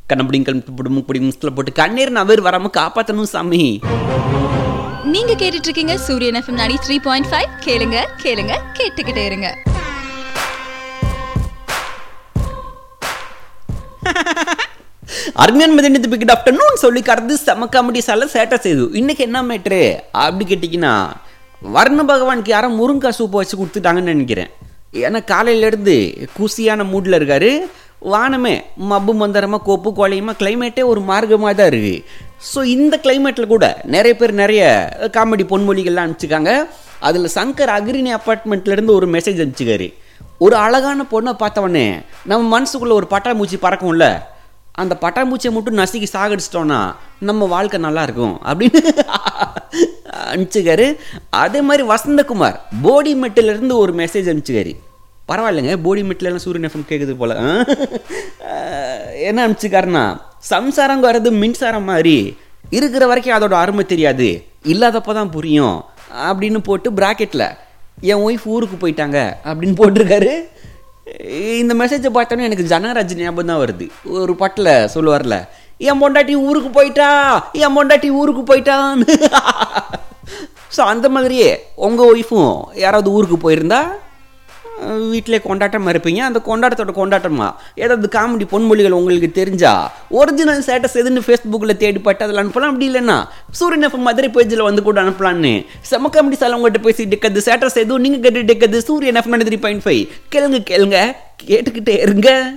கண்ணப்படியும் கல்படி முப்படி முஸ்தில் போட்டு கண்ணீர் நவர் வராம காப்பாற்றணும் சாமி நீங்க கேட்டுட்டு இருக்கீங்க சூரியன் எஃப்எம் நாடி த்ரீ பாயிண்ட் ஃபைவ் கேளுங்க கேளுங்க கேட்டுக்கிட்டே இருங்க அருமையான மதியத்து பிக்கெட் ஆஃப்டர்நூன் சொல்லி கடந்து செம காமெடி சால சேட்டை செய்து இன்னைக்கு என்ன மேட்ரு அப்படி கேட்டிங்கன்னா வர்ண பகவானுக்கு யாரோ முருங்கா சூப்பை வச்சு கொடுத்துட்டாங்கன்னு நினைக்கிறேன் ஏன்னா காலையிலேருந்து குசியான மூடில் இருக்காரு வானமே மப்பு மந்தரமாக கோப்பு கோலையுமா கிளைமேட்டே ஒரு மார்க்கமாக தான் இருக்குது ஸோ இந்த கிளைமேட்டில் கூட நிறைய பேர் நிறைய காமெடி பொன்மொழிகள்லாம் அனுப்பிச்சிருக்காங்க அதில் சங்கர் அக்ரினி அப்பார்ட்மெண்ட்லேருந்து ஒரு மெசேஜ் அனுப்பிச்சிக்காரு ஒரு அழகான பொண்ணை பார்த்தவொடனே நம்ம மனசுக்குள்ளே ஒரு பட்டாம்பூச்சி பறக்கும்ல அந்த பட்டாம்பூச்சியை மட்டும் நசுக்கி சாகடிச்சிட்டோன்னா நம்ம வாழ்க்கை நல்லா இருக்கும் அப்படின்னு அனுப்பிச்சுக்காரு அதே மாதிரி வசந்தகுமார் போடி மெட்டிலேருந்து ஒரு மெசேஜ் அனுப்பிச்சுக்காரு பரவாயில்லைங்க போடி மெட்டிலெல்லாம் சூரியன் எஃப்எம் கேட்குது போல என்ன அனுப்பிச்சுக்காருன்னா சம்சாரம் வர்றது மின்சாரம் மாதிரி இருக்கிற வரைக்கும் அதோட அருமை தெரியாது இல்லாதப்போ தான் புரியும் அப்படின்னு போட்டு ப்ராக்கெட்டில் என் ஒய்ஃப் ஊருக்கு போயிட்டாங்க அப்படின்னு போட்டிருக்காரு இந்த மெசேஜை பார்த்தோன்னே எனக்கு ஜனராஜ் ஞாபகம் தான் வருது ஒரு பாட்டில் சொல்லுவார்ல என் பொண்டாட்டி ஊருக்கு போயிட்டா என் பொண்டாட்டி ஊருக்கு போயிட்டான்னு ஸோ அந்த மாதிரியே உங்கள் ஒய்ஃபும் யாராவது ஊருக்கு போயிருந்தா வீட்டிலே கொண்டாட்டமாக இருப்பீங்க அந்த கொண்டாட்டத்தோட கொண்டாட்டமா ஏதாவது காமெடி பொன்மொழிகள் உங்களுக்கு தெரிஞ்சா ஒரிஜினல் ஸ்டேட்டஸ் எதுன்னு ஃபேஸ்புக்கில் தேடி பட்டு அதில் அனுப்பலாம் அப்படி இல்லைன்னா சூரியன் எஃப்எம் மதுரை பேஜில் வந்து கூட அனுப்பலான்னு செம காமெடி சார் உங்கள்கிட்ட பேசிட்டு இருக்கிறது ஸ்டேட்டஸ் எதுவும் நீங்கள் கேட்டுட்டு இருக்கிறது சூரியன் எஃப்எம் த்ரீ பாயிண்ட் ஃபைவ் கேளுங்க கேளுங்க கேட்டுக்கிட்டே இருங்க